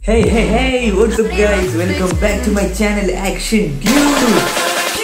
Hey, hey, hey, what's up, guys? Welcome back to my channel, Action Dude.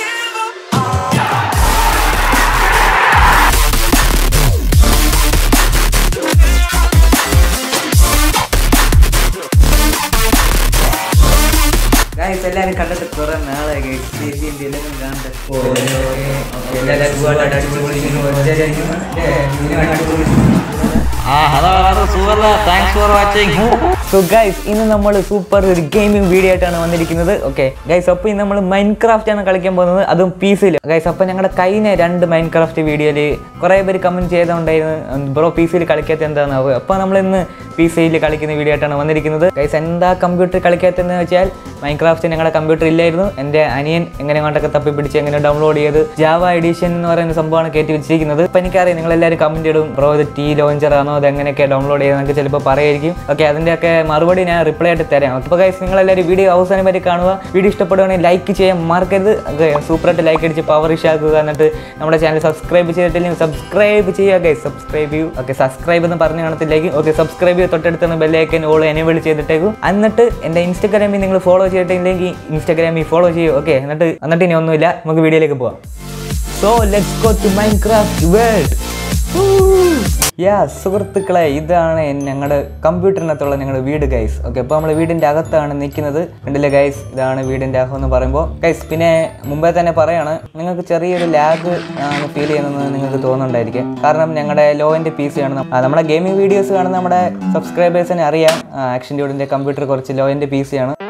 Guys എല്ലാരും കണ്ടിട്ട് കുറെ നാളായി guys ചേച്ചി എന്തെങ്കിലും കാണട്ടെ എല്ലാവരും സുഖമായിട്ട് അടിച്ചു പൊളിക്കുന്നു ഒറ്റയ്ക്കായിരിക്കുന്നു. ഏ, ഇങ്ങനെ അടിച്ചു പൊളിക്കുന്നു. ആ ഹലോ ഹലോ സുഹൃത്ത് thanks for watching so guys ഇന്ന് നമ്മൾ സൂപ്പർ ഒരു ഗെയിമിംഗ് വീഡിയോ ആയിട്ടാണ് വന്നിരിക്കുന്നത് ഓക്കെ ഗൈസ് അപ്പോൾ ഇന്ന് നമ്മൾ മൈൻഡ് ക്രാഫ്റ്റ് ആണ് കളിക്കാൻ പോകുന്നത് അതും പി സിയിൽ ഗൈസ് അപ്പോൾ ഞങ്ങളുടെ കഴിഞ്ഞ രണ്ട് മൈൻഡ് ക്രാഫ്റ്റ് വീഡിയോയിൽ കുറേ പേര് കമൻറ്റ് ചെയ്തുകൊണ്ടായിരുന്നു ബ്രോ പി സിയിൽ കളിക്കാത്ത എന്താണ് അപ്പോൾ നമ്മൾ ഇന്ന് പി സിയിൽ കളിക്കുന്ന വീഡിയോ ആയിട്ടാണ് വന്നിരിക്കുന്നത് ഗൈസ് എന്താ കമ്പ്യൂട്ടർ കളിക്കാത്തതെന്ന് വെച്ചാൽ മൈൻഡ് ക്രാഫ്റ്റ് ഞങ്ങളുടെ കമ്പ്യൂട്ടർ ഇല്ലായിരുന്നു എൻ്റെ അനിയൻ എങ്ങനെ കൊണ്ടൊക്കെ തപ്പി പിടിച്ച് എങ്ങനെ ഡൗൺലോഡ് ചെയ്ത് ജാവ എഡിഷൻ എന്ന് പറയുന്ന സംഭവമാണ് കയറ്റി വെച്ചിരിക്കുന്നത് അപ്പോൾ എനിക്കറിയാം നിങ്ങൾ എല്ലാവരും കമൻറ്റ് ഇടും ബ്രോ ഇത് ടി ലോഞ്ചർ ആണോ അത് എങ്ങനെയൊക്കെ ഡൗൺലോഡ് ചെയ്യുന്നതൊക്കെ ചിലപ്പോൾ പറയായിരിക്കും ഓക്കെ അതിൻ്റെയൊക്കെ മറുപടി ഞാൻ റിപ്ലൈ ആയിട്ട് തരാം അപ്പോൾ ഗൈസ് നിങ്ങൾ എല്ലാവരും വീഡിയോ അവസാനം വരെ കാണുക വീഡിയോ ഇഷ്ടപ്പെടുകയാണെങ്കിൽ ലൈക്ക് ചെയ്യാൻ മറക്കരുത് സൂപ്പറായിട്ട് ലൈക്ക് അടിച്ച് പവർ ഇഷാക്കുക എന്നിട്ട് നമ്മുടെ ചാനൽ സബ്സ്ക്രൈബ് ചെയ്തിട്ടില്ലെങ്കിൽ സബ്സ്ക്രൈബ് ചെയ്യുക ഗൈസ് സബ്സ്ക്രൈബ് ചെയ്യൂ ഓക്കെ സബ്സ്ക്രൈബ് എന്ന് പറഞ്ഞ് കാണത്തില്ലെങ്കിൽ ഓക്കെ സബ്സ്ക്രൈബ് ചെയ്ത് തൊട്ടടുത്ത് ബെല്ലൈക്കൻ ഓൾ എനേബിൾ ചെയ്തിട്ടേക്കും എന്നിട്ട് എൻ്റെ ഇൻസ്റ്റാഗ്രാമിൽ നിങ്ങൾ ഫോളോ ചെയ്തിട്ടില്ലെങ്കിൽ ഇൻസ്റ്റാഗ്രാമിൽ ഫോളോ ചെയ്യൂ ഓക്കെ എന്നിട്ട് എന്നിട്ട് ഇനി ഒന്നുമില്ല നമുക്ക് വീഡിയോയിലേക്ക് പോവാം so let's go to Minecraft world യാ സുഹൃത്തുക്കളെ ഇതാണ് ഞങ്ങളുടെ കമ്പ്യൂട്ടറിനകത്തുള്ള ഞങ്ങളുടെ വീട് ഗൈസ് ഓക്കെ അപ്പോൾ നമ്മൾ വീടിൻ്റെ അകത്താണ് നിൽക്കുന്നത് കണ്ടില്ലേ ഗൈസ് ഇതാണ് വീടിൻ്റെ അകം എന്ന് പറയുമ്പോൾ ഗൈസ് പിന്നെ മുമ്പേ തന്നെ പറയാണ് നിങ്ങൾക്ക് ചെറിയൊരു ലാഗ് ഫീൽ ചെയ്യുന്നത് നിങ്ങൾക്ക് തോന്നുന്നുണ്ടായിരിക്കും കാരണം ഞങ്ങളുടെ ലോൻ്റെ പി സി ആണ് ആ, നമ്മുടെ ഗെയിമിംഗ് വീഡിയോസ് കാണുന്ന നമ്മുടെ സബ്സ്ക്രൈബേഴ്സിനെ അറിയാം ആക്ഷൻ ഡ്യൂഡിൻ്റെ കമ്പ്യൂട്ടർ കുറച്ച് ലോൻ്റെ പി സി ആണ്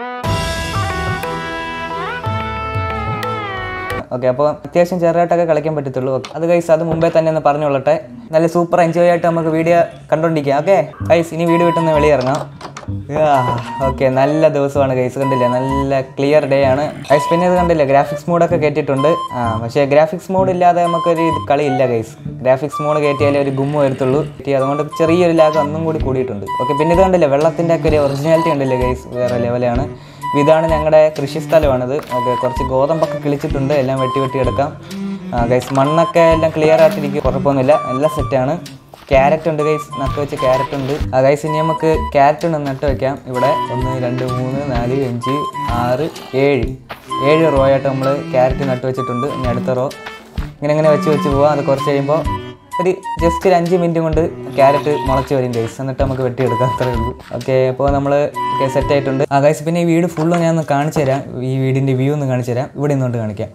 ഓക്കെ അപ്പോൾ അത്യാവശ്യം ചെറുതായിട്ടൊക്കെ കളിക്കാൻ പറ്റത്തുള്ളൂ Okay. അത് ഗൈസ് അത് മുമ്പേ തന്നെ ഒന്ന് പറഞ്ഞുകൊള്ളട്ടെ നല്ല സൂപ്പർ എൻജോയ് ആയിട്ട് നമുക്ക് വീഡിയോ കണ്ടുകൊണ്ടിരിക്കാം ഓക്കെ ഗൈസ് ഇനി വീഡിയോ വിട്ടൊന്ന് വെളിയിറങ്ങാം ഓക്കെ നല്ല ദിവസമാണ് ഗൈസ് കണ്ടില്ലേ നല്ല ക്ലിയർ ഡേ ആണ് ഗൈസ് പിന്നെ ഇത് കണ്ടില്ലേ ഗ്രാഫിക്സ് മോഡൊക്കെ കയറ്റിയിട്ടുണ്ട് ആ പക്ഷേ ഗ്രാഫിക്സ് മോഡ് ഇല്ലാതെ നമുക്കൊരു ഇത് കളിയില്ല ഗൈസ് ഗ്രാഫിക്സ് മോഡ് കയറ്റിയാലേ ഒരു ഗുമ്മ വരത്തുള്ളൂ അതുകൊണ്ട് ചെറിയൊരു ലാഗ് ഒന്നും കൂടി കൂടിയിട്ടുണ്ട് ഓക്കെ പിന്നെ ഇത് കണ്ടില്ലേ വെള്ളത്തിൻ്റെ ഒക്കെ ഒരു ഒറിജിനാലിറ്റി ഉണ്ടല്ലേ ഗൈസ് വേറെ ലെവലാണ് അപ്പോൾ ഇതാണ് ഞങ്ങളുടെ കൃഷിസ്ഥലമാണിത് ഓക്കെ കുറച്ച് ഗോതമ്പൊക്കെ കിളിച്ചിട്ടുണ്ട് എല്ലാം വെട്ടി വെട്ടി എടുക്കാം ഗൈസ് മണ്ണൊക്കെ എല്ലാം ക്ലിയർ ആയിട്ടിരിക്കും കുഴപ്പമൊന്നുമില്ല എല്ലാം സെറ്റാണ് ക്യാരറ്റ് ഉണ്ട് ഗൈസ് നട്ട് വെച്ച ക്യാരറ്റ് ഉണ്ട് ആ ഗൈസ് ഇനി നമുക്ക് ക്യാരറ്റ് ഉണ്ട് നട്ട് വെക്കാം ഇവിടെ ഒന്ന് രണ്ട് മൂന്ന് നാല് അഞ്ച് ആറ് ഏഴ് ഏഴ് റോ ആയിട്ട് നമ്മൾ ക്യാരറ്റ് നട്ട് വെച്ചിട്ടുണ്ട് ഇനി അടുത്ത റോ ഇങ്ങനെ ഇങ്ങനെ വെച്ച് വെച്ച് പോവാം അത് കുറച്ച് കഴിയുമ്പോൾ ഒരു ജസ്റ്റ് ഒരു അഞ്ച് മിനിറ്റ് കൊണ്ട് ക്യാരറ്റ് മുളച്ച് വരും ഗൈസ് എന്നിട്ട് നമുക്ക് വെട്ടിയെടുക്കാം അത്രേ ഉള്ളൂ ഓക്കെ അപ്പോൾ നമ്മൾ സെറ്റ് ആയിട്ടുണ്ട് ആ ഗൈസ് പിന്നെ ഈ വീട് ഫുള്ള് ഞാൻ ഒന്ന് കാണിച്ചു തരാം ഈ വീടിൻ്റെ വ്യൂ ഒന്ന് കാണിച്ചു തരാം ഇവിടെ നിന്നുകൊണ്ട് കാണിക്കാം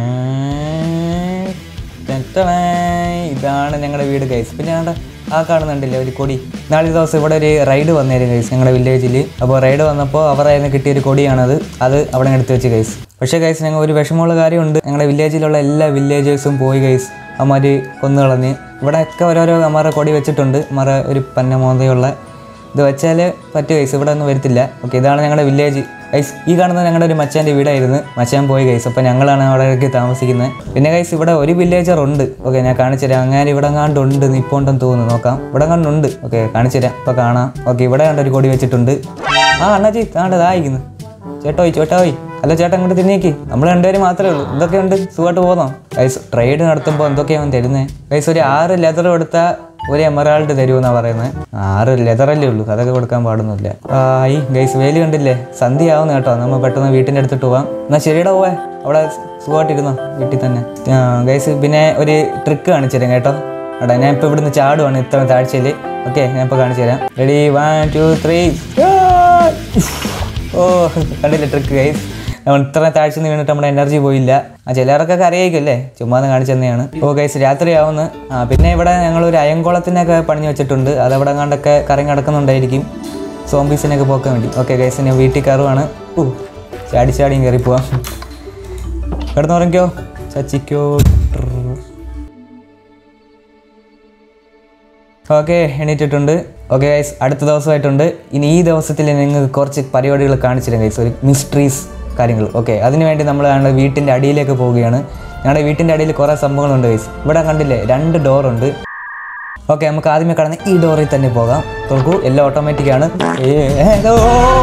ടാൻ, ടാൻ. ഇതാണ് ഞങ്ങളുടെ വീട് ഗൈസ് പിന്നെ വേണ്ട ആ കാണുന്നുണ്ടല്ലേ ഒരു കൊടി നാളെ ദിവസം ഇവിടെ ഒരു റൈഡ് വന്നായിരുന്നു ഗൈസ് ഞങ്ങളുടെ വില്ലേജിൽ അപ്പോൾ റൈഡ് വന്നപ്പോൾ അവരുടെ നിന്ന് കിട്ടിയ ഒരു കൊടിയാണത് അത് അവിടെ എടുത്ത് വെച്ച് ഗൈസ് പക്ഷേ ഗൈസ് ഞങ്ങൾ ഒരു വിഷമമുള്ള കാര്യമുണ്ട് ഞങ്ങളുടെ വില്ലേജിലുള്ള എല്ലാ വില്ലേജേഴ്സും പോയി ഗൈസ് അമ്മമാർ കൊന്നു കളഞ്ഞ് ഇവിടെയൊക്കെ ഓരോരോ അമ്മമാരുടെ കൊടി വെച്ചിട്ടുണ്ട് അമ്മമാരെ ഒരു പന്ന മോന്തയുള്ള ഇത് വെച്ചാൽ പറ്റും ഗൈസ് ഇവിടെ ഒന്നും വരത്തില്ല ഓക്കെ ഇതാണ് ഞങ്ങളുടെ വില്ലേജ് ഗൈസ് ഈ കാണുന്നത് ഞങ്ങളുടെ ഒരു മച്ചാൻ്റെ വീടായിരുന്നു മച്ചാൻ പോയി ഗൈസ് അപ്പോൾ ഞങ്ങളാണ് അവിടെയൊക്കെ താമസിക്കുന്നത് പിന്നെ ഗൈസ് ഇവിടെ ഒരു വില്ലേജർ ഉണ്ട് ഓക്കെ ഞാൻ കാണിച്ചു തരാം അങ്ങനെ ഇവിടെ കണ്ടുണ്ട് നിപ്പോണ്ടെന്ന് തോന്നുന്നു നോക്കാം ഇവിടെ കണ്ടുണ്ട് ഓക്കെ കാണിച്ചു തരാം ഇപ്പോൾ കാണാം ഓക്കെ ഇവിടെ കണ്ട ഒരു കൊടി വെച്ചിട്ടുണ്ട് ആ അണ്ണാച്ചി താണ്ട് ഇതായിരിക്കുന്നു ചേട്ടോയി ചേട്ടായി അല്ല ചേട്ടാ ഇങ്ങോട്ട് തിന്നേക്ക് നമ്മൾ രണ്ടുപേരും മാത്രമേ ഉള്ളൂ എന്തൊക്കെയുണ്ട് സുഖമായിട്ട് പോന്നോ ഗൈസ് ട്രേഡ് നടത്തുമ്പോൾ എന്തൊക്കെയാണ് തരുന്നത് ഗൈസ് ഒരു ആറ് ലെതർ കൊടുത്താൽ ഒരു എമറാൾഡ് തരുമെന്നാണ് പറയുന്നത് ആറ് ലെതറല്ലേ ഉള്ളൂ അതൊക്കെ കൊടുക്കാൻ പാടുന്നില്ല ഈ ഗൈസ് വേലി കണ്ടില്ലേ സന്ധ്യ ആവുന്ന കേട്ടോ നമ്മൾ പെട്ടെന്ന് വീട്ടിൻ്റെ അടുത്തിട്ട് പോവാം എന്നാൽ ശരിയുടെ പോവേ അവിടെ സുഖമായിട്ടിരുന്നോ വീട്ടിൽ തന്നെ ഗൈസ് പിന്നെ ഒരു ട്രിക്ക് കാണിച്ചു തരാം കേട്ടോ എടാ ഞാൻ ഇപ്പോൾ ഇവിടുന്ന് ചാടുവാണ് ഇത്ര താഴ്ചയിൽ ഓക്കെ ഞാൻ ഇപ്പോൾ കാണിച്ചു തരാം റെഡി വൺ ടു ത്രീ ഓ കണ്ടില്ലേ ട്രിക്ക് ഗൈസ് നമ്മൾ ഇത്ര താഴ്ച നിന്ന് വീണിട്ട് നമ്മുടെ എനർജി പോയില്ല ആ ചിലർക്കൊക്കെ അറിയായിരിക്കും അല്ലേ ചുമ്മാ ഒന്ന് കാണിച്ചു തന്നെയാണ് ഓ ഗൈസ് രാത്രിയാവുന്നു ആ പിന്നെ ഇവിടെ ഞങ്ങൾ ഒരു അയംകുളത്തിനൊക്കെ പണിഞ്ഞു വെച്ചിട്ടുണ്ട് അത് അവിടെ കണ്ടൊക്കെ കറങ്ങി കിടക്കുന്നുണ്ടായിരിക്കും സോംബീസിനൊക്കെ പോക്കാൻ വേണ്ടി ഓക്കെ ഗൈസ് ഞാൻ വീട്ടിൽ കയറുവാണ് ഓ ചാടി ചാടിയും കയറി പോവാം കിടന്നുറങ്ങിക്കോ ചച്ചിക്കോ ഓക്കെ എണീറ്റിട്ടുണ്ട് ഓക്കെ ഗൈസ് അടുത്ത ദിവസമായിട്ടുണ്ട് ഇനി ഈ ദിവസത്തിൽ നിങ്ങൾക്ക് കുറച്ച് പരിപാടികൾ കാണിച്ചിരുന്നു ഗൈസ് ഒരു മിസ്റ്ററീസ് കാര്യങ്ങൾ ഓക്കെ അതിനുവേണ്ടി നമ്മൾ ഞങ്ങളുടെ വീട്ടിൻ്റെ അടിയിലേക്ക് പോവുകയാണ് ഞങ്ങളുടെ വീട്ടിൻ്റെ അടിയിൽ കുറേ സംഭവങ്ങളുണ്ട് ഗൈസ് ഇവിടെ കണ്ടില്ലേ രണ്ട് ഡോറുണ്ട് ഓക്കെ നമുക്ക് ആദ്യമേ കടന്ന് ഈ ഡോറിൽ തന്നെ പോകാം തുറക്കൂ എല്ലാം ഓട്ടോമാറ്റിക് ആണ് ഏ, ഏ, ഓ,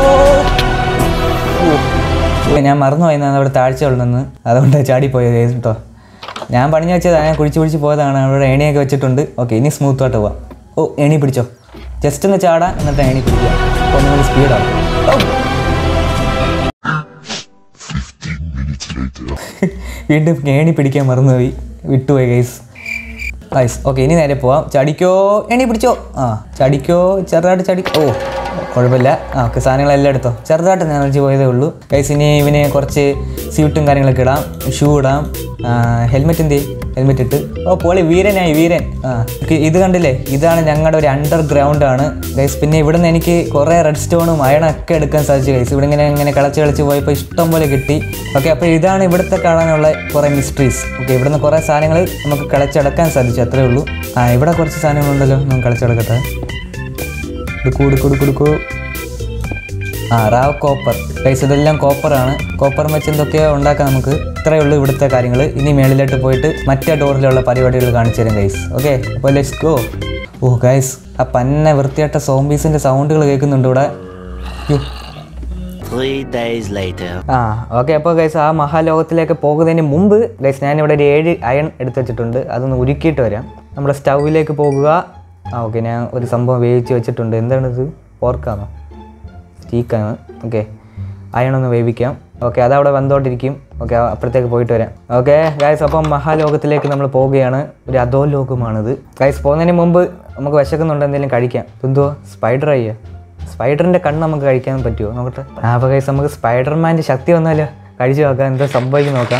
ഓ, ഞാൻ മറന്നുപോയി ഞാൻ അവിടെ താഴ്ച ഉള്ളതെന്ന് അതുകൊണ്ട് ചാടിപ്പോയത് ഗൈസ് കേട്ടോ ഞാൻ പണിഞ്ഞു വെച്ചതാണ് ഞാൻ കുഴിച്ച് കുഴിച്ച് പോയതാണ് അവിടെ ഏണിയൊക്കെ വെച്ചിട്ടുണ്ട് ഓക്കെ ഇനി സ്മൂത്തായിട്ട് പോവാം ഓ ഏണി പിടിച്ചോ ജസ്റ്റ് ഒന്ന് ചാടാൻ എന്നിട്ട് ഏണി പിടിക്കുക അപ്പോൾ ഒന്നും കൂടി സ്പീഡാവും വീണ്ടും ഏണി പിടിക്കാൻ മറന്നുപോയി വിട്ടുപോയി ഗൈസ് ഗൈസ് ഓക്കെ ഇനി നേരെ പോവാം ചടിക്കോ എണി പിടിച്ചോ ആ ചടിക്കോ ചെറുതായിട്ട് ചടി ഓ കുഴപ്പമില്ല ആ ഓക്കെ സാധനങ്ങളെല്ലാം എടുത്തോ ചെറുതായിട്ട് എനർജി പോയതേ ഉള്ളൂ ഗൈസ് ഇനി ഇവന് കുറച്ച് സ്യൂട്ടും കാര്യങ്ങളൊക്കെ ഇടാം ഷൂ ഇടാം ഹെൽമെറ്റ് എന്ത് ഹെൽമെറ്റ് ഇട്ട് ഓ പോളി വീരനായി വീരൻ ആ ഓക്കെ, ഇത് കണ്ടില്ലേ ഇതാണ് ഞങ്ങളുടെ ഒരു അണ്ടർഗ്രൗണ്ട് ആണ് ഗൈസ് പിന്നെ ഇവിടുന്ന് എനിക്ക് കുറേ റെഡ് സ്റ്റോണും അയണൊക്കെ എടുക്കാൻ സാധിച്ചു ഗൈസ് ഇവിടെ ഇങ്ങനെ ഇങ്ങനെ കളിച്ച് കളിച്ച് പോയപ്പോൾ ഇഷ്ടം പോലെ കിട്ടി ഓക്കെ അപ്പോൾ ഇതാണ് ഇവിടുത്തെ കാണാനുള്ള കുറേ മിസ്റ്ററീസ് ഓക്കെ ഇവിടുന്ന് കുറേ സാധനങ്ങൾ നമുക്ക് കളിച്ചടക്കാൻ സാധിച്ചു അത്രേ ഉള്ളൂ ആ ഇവിടെ കുറച്ച് സാധനങ്ങളുണ്ടല്ലോ നമുക്ക് കളിച്ചടക്കട്ടെ എടുക്കൂ എടുക്കൂ എടുക്കൂ എടുക്കൂ ആ റാവ് കോപ്പർ ഗൈസ് ഇതെല്ലാം കോപ്പറാണ് കോപ്പർ വെച്ച് എന്തൊക്കെയോ ഉണ്ടാക്കാം നമുക്ക് ഇത്രയേ ഉള്ളൂ ഇവിടുത്തെ കാര്യങ്ങൾ ഇനി മേളിലോട്ട് പോയിട്ട് മറ്റേ ഡോറിലുള്ള പരിപാടികൾ കാണിച്ചു തരാം ഗൈസ് ഓക്കെ അപ്പോൾ ലെറ്റ്സ് ഗോ ഓ ഗൈസ് ആ പന്ന വൃത്തിയായിട്ട സോംബീസിൻ്റെ സൗണ്ടുകൾ കേൾക്കുന്നുണ്ട് ഇവിടെ യ്യോ. Three days later. ആ ഓക്കെ അപ്പോൾ ഗൈസ് ആ മഹാലോകത്തിലേക്ക് പോകുന്നതിന് മുമ്പ് ഗൈസ് ഞാനിവിടെ ഒരു ഏഴ് അയൺ എടുത്ത് വെച്ചിട്ടുണ്ട് അതൊന്ന് ഉരുക്കിയിട്ട് വരാം നമ്മുടെ സ്റ്റൗവിലേക്ക് പോകുക ആ ഓക്കെ ഞാൻ ഒരു സംഭവം വേവിച്ച് വെച്ചിട്ടുണ്ട് എന്താണിത് പോർക്കാണോ സ്റ്റീക്കാണ് ഓക്കെ അയണൊന്ന് വേവിക്കാം ഓക്കെ അതവിടെ വന്നോണ്ടിരിക്കും ഓക്കെ അപ്പുറത്തേക്ക് പോയിട്ട് വരാം ഓക്കെ ഗൈസ് അപ്പം മഹാലോകത്തിലേക്ക് നമ്മൾ പോവുകയാണ് ഒരു അധോലോകമാണിത് ഗൈസ് പോകുന്നതിന് മുമ്പ് നമുക്ക് വിശക്കുന്നുണ്ട് എന്തെങ്കിലും കഴിക്കാം എന്തോ സ്പൈഡർ അയ്യ സ്പൈഡറിൻ്റെ കണ്ണ് നമുക്ക് കഴിക്കാൻ പറ്റുമോ നോക്കട്ടെ ആ അപ്പോൾ ഗൈസ് നമുക്ക് സ്പൈഡർമാൻ്റെ ശക്തി വന്നാലോ കഴിച്ചു നോക്കാം എന്താ സംഭവിക്കും നോക്കാം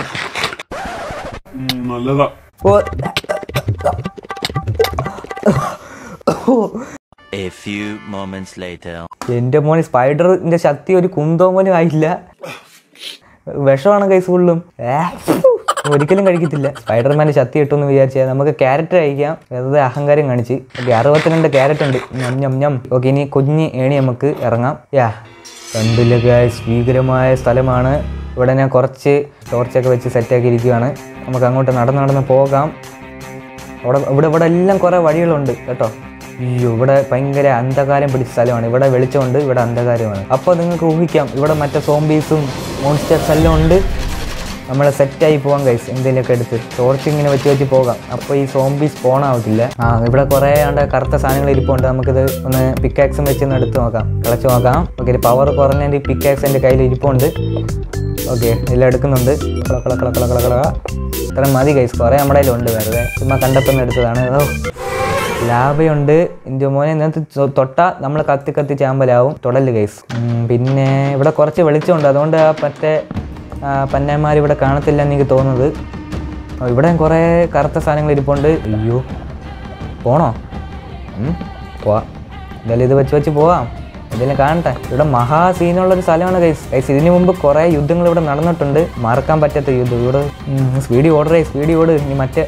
നല്ലതാ ഓ A few moments later. എൻ്റെ മോന് സ്പൈഡറിൻ്റെ ശക്തി ഒരു കുന്തോ പോലും ആയില്ല വിഷമാണ് കൈസ് ഫുള്ളും ഏ, ഒരിക്കലും കഴിക്കത്തില്ല സ്പൈഡർമാൻ്റെ ശക്തി കിട്ടുമെന്ന് വിചാരിച്ചാൽ നമുക്ക് ക്യാരറ്റ് കഴിക്കാം വെറുതെ അഹങ്കാരം കാണിച്ച് ഓക്കെ അറുപത്തിരണ്ട് ക്യാരറ്റ് ഉണ്ട് ഞം ഞം ഞം ഓക്കെ ഇനി കുഞ്ഞ് ഏണി നമുക്ക് ഇറങ്ങാം യാ കണ്ടില്ല ഗൈസ് ഭീകരമായ സ്ഥലമാണ് ഇവിടെ ഞാൻ കുറച്ച് ടോർച്ചൊക്കെ വെച്ച് സെറ്റാക്കി ഇരിക്കുകയാണ് നമുക്ക് അങ്ങോട്ട് നടന്ന് നടന്ന് പോകാം അവിടെ ഇവിടെ ഇവിടെ എല്ലാം കുറേ വഴികളുണ്ട് കേട്ടോ അയ്യോ ഇവിടെ ഭയങ്കര അന്ധകാരം പിടിച്ച സ്ഥലമാണ് ഇവിടെ വെളിച്ചമുണ്ട് ഇവിടെ അന്ധകാരമാണ് അപ്പോൾ നിങ്ങൾക്ക് ഊഹിക്കാം ഇവിടെ മറ്റേ സോംബീസും മോൺസ്റ്റേഴ്സ് എല്ലാം ഉണ്ട് നമ്മളെ സെറ്റായി പോകാം ഗൈസ് എന്തെങ്കിലുമൊക്കെ എടുത്ത് ടോർച്ച് ഇങ്ങനെ വെച്ച് വെച്ച് പോകാം അപ്പോൾ ഈ സോംബീസ് പോണാവത്തില്ല ആ ഇവിടെ കുറേ ആണ്ട് കറുത്ത സാധനങ്ങൾ ഇരിപ്പുണ്ട് നമുക്കിത് ഒന്ന് പിക്കാക്സും വെച്ച് ഒന്ന് എടുത്ത് നോക്കാം കളിച്ച് നോക്കാം ഓക്കെ പവർ കുറഞ്ഞതിൻ്റെ പിക്കാക്സ് എൻ്റെ കയ്യിൽ ഇരിപ്പുണ്ട് ഓക്കെ എല്ലാം എടുക്കുന്നുണ്ട് കള കള കള കള കള കള ഇത്ര മതി ഗൈസ് കുറേ നമ്മുടെ കയ്യിലുണ്ട് വെറുതെ ചുമ്മാ കണ്ടപ്പം എടുത്തതാണ് ഓ ലാഭയുണ്ട് എൻ്റെ മോനെ ഇതിനകത്ത് തൊ- തൊട്ടാ നമ്മൾ കത്തി കത്തി ചാമ്പലാവും തൊടല് ഗൈസ് പിന്നെ ഇവിടെ കുറച്ച് വെളിച്ചമുണ്ട് അതുകൊണ്ട് ആ മറ്റേ ആ, പന്നന്മാർ ഇവിടെ കാണത്തില്ല എന്ന് എനിക്ക് തോന്നുന്നത് ഓ, ഇവിടെ കുറേ കറുത്ത സാധനങ്ങൾ ഇരിപ്പുണ്ട് അയ്യോ പോണോ ഉം, പോവാം എന്തായാലും ഇത് വെച്ച് വെച്ച് പോവാം എന്തെങ്കിലും കാണട്ടെ ഇവിടെ മഹാ സീനുള്ളൊരു സ്ഥലമാണ് ഗൈസ് ഗൈസ് ഇതിനു മുമ്പ് കുറേ യുദ്ധങ്ങൾ ഇവിടെ നടന്നിട്ടുണ്ട് മറക്കാൻ പറ്റാത്ത യുദ്ധം ഇവിടെ സ്പീഡി ഓർഡർ ചെയ് സ്പീഡി ഓട് ഇനി മറ്റേ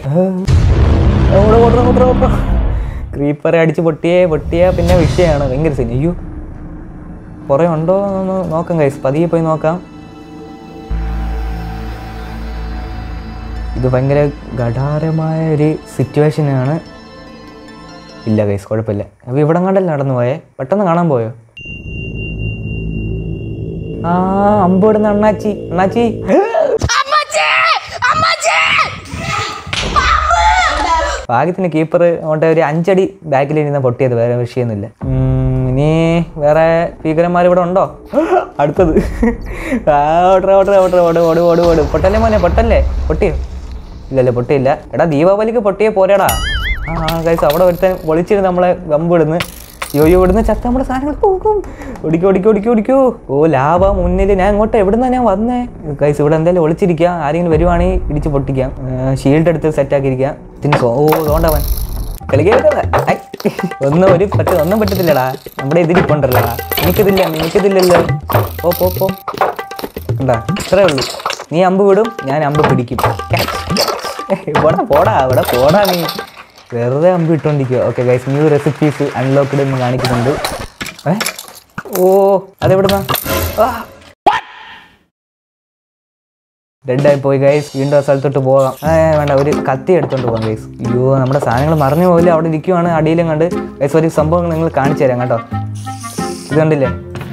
ക്രീപ്പറെ അടിച്ച് പൊട്ടിയേ പൊട്ടിയാ പിന്നെ വിഷയമാണ് ഭയങ്കര സീൻ അയ്യോ കുറേ ഉണ്ടോ എന്ന് നോക്കാം ഗൈസ് പതിയെ പോയി നോക്കാം ഇത് ഭയങ്കര ഗഠാരമായ ഒരു സിറ്റുവേഷനാണ് ഇല്ല ഗൈസ് കുഴപ്പമില്ല അപ്പോൾ ഇവിടെ കണ്ടല്ലേ നടന്നു പോയേ പെട്ടെന്ന് കാണാൻ പോയോ ആ അമ്പോടുന്ന അണ്ണാച്ചി അണ്ണാച്ചി ഭാഗ്യത്തിന് കീപ്പർ അങ്ങോട്ട് ഒരു അഞ്ചടി ബാക്കിൽ ഇരുന്ന് പൊട്ടിയത് വേറെ വിഷയമൊന്നുമില്ല ഉം, ഇനി വേറെ ഭീകരന്മാർ ഇവിടെ ഉണ്ടോ അടുത്തത് ആ, ഓടറെ ഓടറെ ഓടറെ ഓട് ഓട് ഓട് ഓട് പൊട്ടല്ലേ മോനെ പൊട്ടല്ലേ പൊട്ടിയോ ഇല്ലല്ലേ പൊട്ടിയില്ല എടാ ദീപാവലിക്ക് പൊട്ടിയേ പോരാടാ ആ കഴിച്ച് അവിടെ ഒരുത്തൻ പൊളിച്ചിരുന്ന് നമ്മളെ വമ്പിടുന്ന് യോയോ ഇവിടുന്ന് ചത്ത നമ്മുടെ സാധനങ്ങൾ പോകും ഒടിക്കോ ഒടിക്കോ ഒടിക്കോ ഒടിക്കോ ഓ ലാഭ മുന്നിൽ ഞാൻ ഇങ്ങോട്ട് എവിടുന്നാ ഞാൻ വന്നേ കൈസ് ഇവിടെ എന്തായാലും ഒളിച്ചിരിക്കാം ആരെങ്കിലും വരുവാണെങ്കിൽ ഇടിച്ച് പൊട്ടിക്കാം ഷീൽഡ് എടുത്ത് സെറ്റാക്കിയിരിക്കാം പിന്നെ സോ- ഓ തോണ്ടവൻ കളിക്കരുത് ഐ. ഒന്നും ഒരു പറ്റ ഒന്നും പറ്റത്തില്ലടാ നമ്മുടെ ഇതിരിപ്പുണ്ടല്ലോടാ എനിക്കിതില്ല എനിക്കിതില്ലല്ലോ ഓ പോ പോ എന്താ ഇത്രേ ഉള്ളൂ നീ അമ്പ് വിടും ഞാൻ അമ്പ് പിടിക്കും Catch, catch. ഇവിടെ പോടാ ഇവിടെ പോടാ നീ വെറുതെ അമ്പ് ഇട്ടോണ്ടിരിക്കുക okay guys new recipes unlocked എന്ന് കാണിക്കുന്നുണ്ട് ഏ ഓ അതെവിടുന്നാ ഡെഡായി പോയി ഗൈസ് വീണ്ടും ആ സ്ഥലത്തോട്ട് പോകാം ഏ വേണ്ട ഒരു കത്തി എടുത്തോണ്ട് പോകാം ഗൈസ് അയ്യോ നമ്മുടെ സാധനങ്ങൾ മറിഞ്ഞു പോകില്ല അവിടെ ഇരിക്കുവാണ് അടിയിലും കണ്ട് ഗൈസ് ഒരു സംഭവം നിങ്ങൾ കാണിച്ചു തരാം കേട്ടോ ഇത് കണ്ടില്ലേ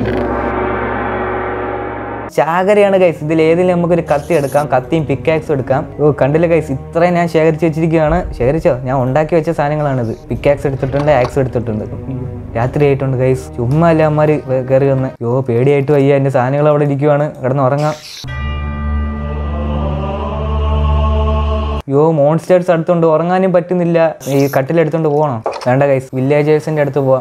ചാകരയാണ് ഗൈസ് ഇതിൽ ഏതിലും നമുക്കൊരു കത്തി എടുക്കാം കത്തിയും പിക്കാക്സും എടുക്കാം ഓ കണ്ടില്ല ഗൈസ് ഇത്രയും ഞാൻ ശേഖരിച്ച് വെച്ചിരിക്കുകയാണ് ശേഖരിച്ചോ ഞാൻ ഉണ്ടാക്കി വെച്ച സാധനങ്ങളാണിത് പിക്കാക്സ് എടുത്തിട്ടുണ്ട് ആക്സ് എടുത്തിട്ടുണ്ട് രാത്രി ആയിട്ടുണ്ട് ഗൈസ് ചുമ്മാ അല്ല അമ്മമാർ കയറി വന്ന് യോ പേടിയായിട്ട് വയ്യ എൻ്റെ സാധനങ്ങൾ അവിടെ ഇരിക്കുവാണ് കിടന്ന് ഉറങ്ങാം യോ മോൺസ്റ്റേഴ്സ് അടുത്തുണ്ട് ഉറങ്ങാനും പറ്റുന്നില്ല ഈ കട്ടിലെടുത്തോണ്ട് പോകണം വേണ്ട ഗൈസ് വില്ലേജേഴ്സിൻ്റെ അടുത്ത് പോവാം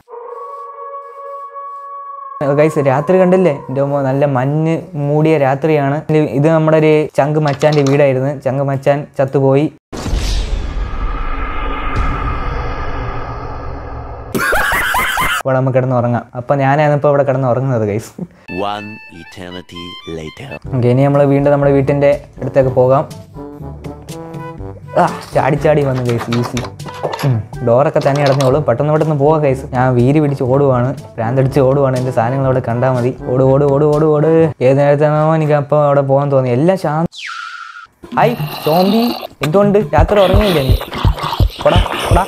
ഗൈസ് രാത്രി കണ്ടില്ലേ എൻ്റെ ഉമ്മ നല്ല മഞ്ഞ് മൂടിയ രാത്രിയാണ് ഇത് നമ്മുടെ ഒരു ചങ്ക് മച്ചാൻ്റെ വീടായിരുന്നു ചങ്ക് മച്ചാൻ ചത്തുപോയി ഇവിടെ നമുക്ക് കിടന്ന് ഉറങ്ങാം അപ്പം ഞാനാണ് ഇപ്പോൾ ഇവിടെ കിടന്ന് ഉറങ്ങുന്നത് guys One eternity later. Okay ഇനി നമ്മൾ വീണ്ടും നമ്മുടെ വീട്ടിൻ്റെ അടുത്തേക്ക് പോകാം ആ ചാടി ചാടി വന്നു ഗൈസ് ഈസി ഡോറൊക്കെ തന്നെ അടഞ്ഞോളൂ പെട്ടെന്ന് പെട്ടെന്ന് പോവാം ഗൈസ് ഞാൻ വീര് പിടിച്ച് ഓടുവാണ് ഭ്രാന്തടിച്ച് ഓടുവാണ് എൻ്റെ സാധനങ്ങൾ അവിടെ കണ്ടാൽ മതി ഓട് ഓട് ഓട് ഓട് ഓട് ഏത് നേരത്താണോ എനിക്ക് അപ്പോൾ അവിടെ പോകാൻ തോന്നി എല്ലാം ശാന്ത ഹായ് സോംബി എന്തുകൊണ്ട് രാത്രി ഉറങ്ങിയില്ല നീ കൊടാ കൊടാ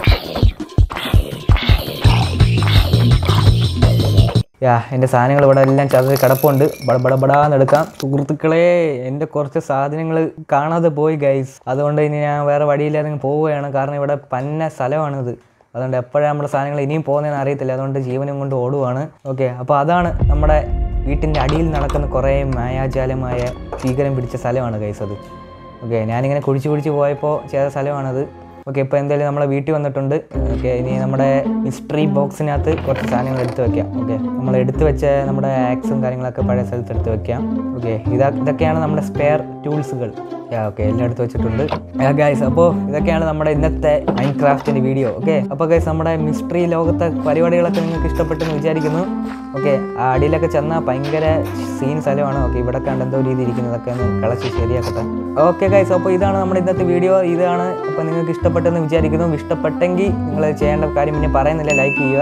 യാ എൻ്റെ സാധനങ്ങൾ ഇവിടെ എല്ലാം ചതറി കിടപ്പുണ്ട് ബടബടബടാന്ന് എടുക്കാം സുഹൃത്തുക്കളെ എൻ്റെ കുറച്ച് സാധനങ്ങൾ കാണാതെ പോയി ഗൈസ് അതുകൊണ്ട് ഇനി ഞാൻ വേറെ വഴിയില്ലാതെ അങ്ങ് പോവുകയാണ് കാരണം ഇവിടെ പന്ന സ്ഥലമാണിത് അതുകൊണ്ട് എപ്പോഴാണ് നമ്മുടെ സാധനങ്ങൾ ഇനിയും പോകുന്നതെന്ന് അറിയത്തില്ല അതുകൊണ്ട് ജീവനും കൊണ്ട് ഓടുവാണ് ഓക്കെ അപ്പോൾ അതാണ് നമ്മുടെ വീട്ടിൻ്റെ അടിയിൽ നടക്കുന്ന കുറേ മായാജാലമായ ഭീകരം പിടിച്ച സ്ഥലമാണ് ഗൈസ് അത് ഓക്കെ ഞാനിങ്ങനെ കുഴിച്ച് കുഴിച്ച് പോയപ്പോൾ ചെയ്ത സ്ഥലമാണത് ഓക്കെ ഇപ്പോൾ എന്തായാലും നമ്മളെ വീട്ടിൽ വന്നിട്ടുണ്ട് ഓക്കെ ഇനി നമ്മുടെ മിസ്റ്ററി ബോക്സിനകത്ത് കുറച്ച് സാധനങ്ങൾ എടുത്ത് വെക്കാം ഓക്കെ നമ്മൾ എടുത്ത് വെച്ച നമ്മുടെ ആക്സും കാര്യങ്ങളൊക്കെ പഴയ സ്ഥലത്ത് എടുത്ത് വെക്കാം ഓക്കെ ഇതാ ഇതൊക്കെയാണ് നമ്മുടെ സ്പെയർ ടൂൾസുകൾ ഓക്കെ എല്ലാം എടുത്ത് വെച്ചിട്ടുണ്ട് ഗൈസ് അപ്പോൾ ഇതൊക്കെയാണ് നമ്മുടെ ഇന്നത്തെ മൈൻഡ് ക്രാഫ്റ്റിൻ്റെ വീഡിയോ ഓക്കെ അപ്പോൾ ഗൈസ് നമ്മുടെ മിസ്റ്ററി ലോകത്തെ പരിപാടികളൊക്കെ നിങ്ങൾക്ക് ഇഷ്ടപ്പെട്ടെന്ന് വിചാരിക്കുന്നു ഓക്കെ ആ അടിയിലൊക്കെ ചെന്നാൽ ഭയങ്കര സീൻ സ്ഥലമാണ് ഓക്കെ ഇവിടെ കണ്ട് എന്തോ രീതി ഇരിക്കുന്നതൊക്കെ ഒന്ന് കളച്ച് ശരിയാക്കട്ടെ ഓക്കെ ഗൈസ് അപ്പോൾ ഇതാണ് നമ്മുടെ ഇന്നത്തെ വീഡിയോ ഇതാണ് അപ്പോൾ നിങ്ങൾക്ക് ഇഷ്ടപ്പെട്ടെന്ന് വിചാരിക്കുന്നു ഇഷ്ടപ്പെട്ടെങ്കിൽ നിങ്ങൾ ചെയ്യേണ്ട കാര്യം പിന്നെ പറയുന്നില്ല ലൈക്ക് ചെയ്യുക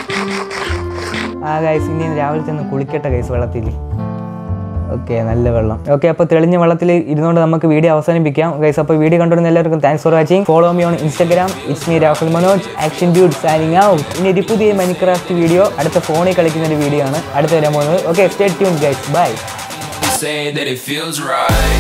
ആ ഗൈസ് ഇനി രാവിലെ ചെന്ന് കുളിക്കട്ടെ ഗൈസ് വെള്ളത്തിൽ ഓക്കെ നല്ല വെള്ളം ഓക്കെ അപ്പോൾ തെളിഞ്ഞ വെള്ളത്തിൽ ഇരുന്നുകൊണ്ട് നമുക്ക് വീഡിയോ അവസാനിപ്പിക്കാം ഗൈസ് അപ്പോൾ വീഡിയോ കണ്ടുവരുന്ന എല്ലാവർക്കും thanks for watching follow me on Instagram it's me Rahul Manoj action dude signing out ഇനി ഒരു പുതിയ മൈൻക്രാഫ്റ്റ് വീഡിയോ അടുത്ത ഫോണിൽ കളിക്കുന്ന ഒരു വീഡിയോ ആണ് അടുത്ത വരാൻ പോകുന്നത് okay stay tune guys bye say that it feels right